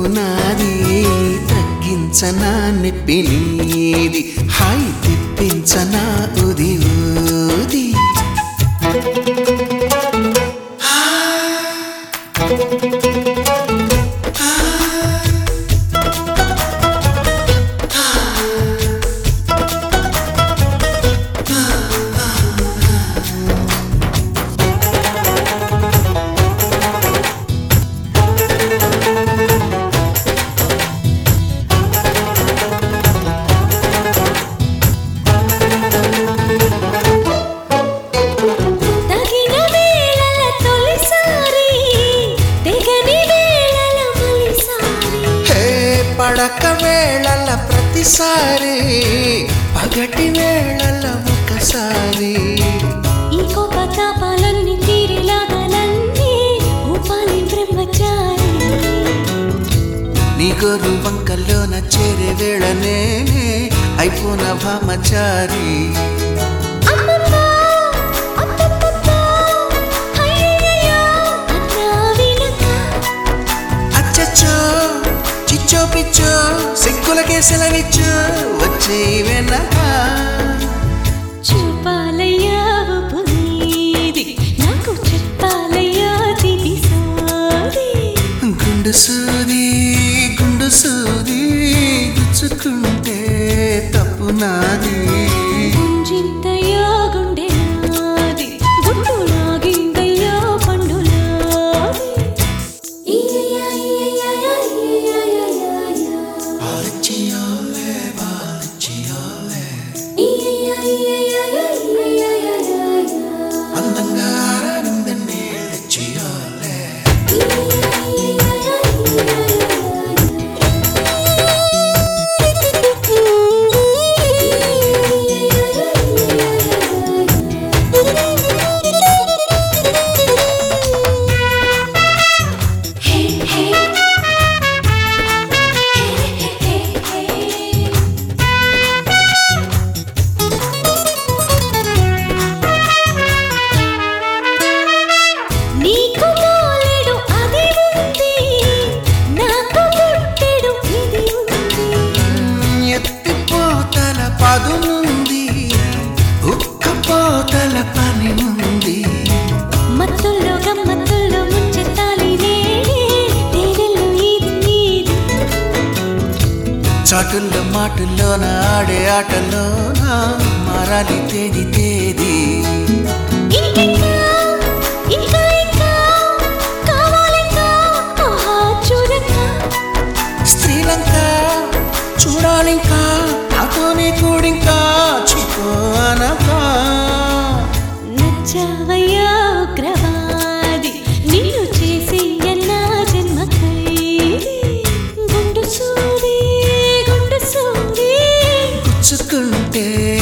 తప్పు నాది తగ్గించనా నొప్పి నీది హాయి తిప్పించనా ఉది ఊది తగిన వేళల తొలిసారి తెగని వేళల మలిసారి హే పడక వేళల ప్రతిసారి పగటి వేళల ఒకసారి ఈ కోప తాపాలన్నీ తీరిలాగాలన్నీ ఉపాలి బ్రహ్మచారి నీ గోరు వంకల్లోన చేరే వేళ నేనే అయిపోన భామచారి అమ్మమ్మ, అత్తమ్మమ్మ, అయ్యయ్యయ్యో, అన్నా వినక. అచ్చచ్చో చిచ్చో పిచ్చో సిగ్గులకే సెలవిచ్చో వచ్చే వెనక చూపాలయ్యా ఉప్పు నీది, నాకు చెప్పాలయ్యా తిది సోది. గుండు సూది గుండు సూది గుచ్చుకుంటే తప్పు నాది గుంజింతయ్యా గుండె నాది, గుండు లాగిందయ్యా పండు నాది. ఇయ్యయ్యా, ఇయ్యయ్యా, ఇయ్యయ్యా, బాలచియోలే, బాలచియోలే, ఇయ్యయ్యా, ఇయ్యయ్యా, ఇయ్యయ్యా, అందంగా ఆరాడిందండి చియోలే నీకు మోలెడు అది ఉంది నాకు పుట్టెడు ఇది ఉంది ఎత్తిపోతల పదునుంది ఉక్కపోతల పని ఉంది మత్తుల్లో గమ్మత్తుల్లో ముంచెత్తాలి నేనే తేనెల్లో ఇది నీది చాటుల్లో మాటుల్లోన ఆడే ఆటలోన మారాలి తేది తేది ఇంకింకా ఇంకా ఇంకా కావాలింకా ఆహా చూడకా స్త్రీలంక చూడాలింకా నాతోనే కూడింకా చికో అనకా నచ్చావయ్యా ఉగ్రవాది నిన్ను చేసి ఎన్నా జన్మ ఖైదీ గుండు సూది గుండు సూది గుచ్చుకుంటే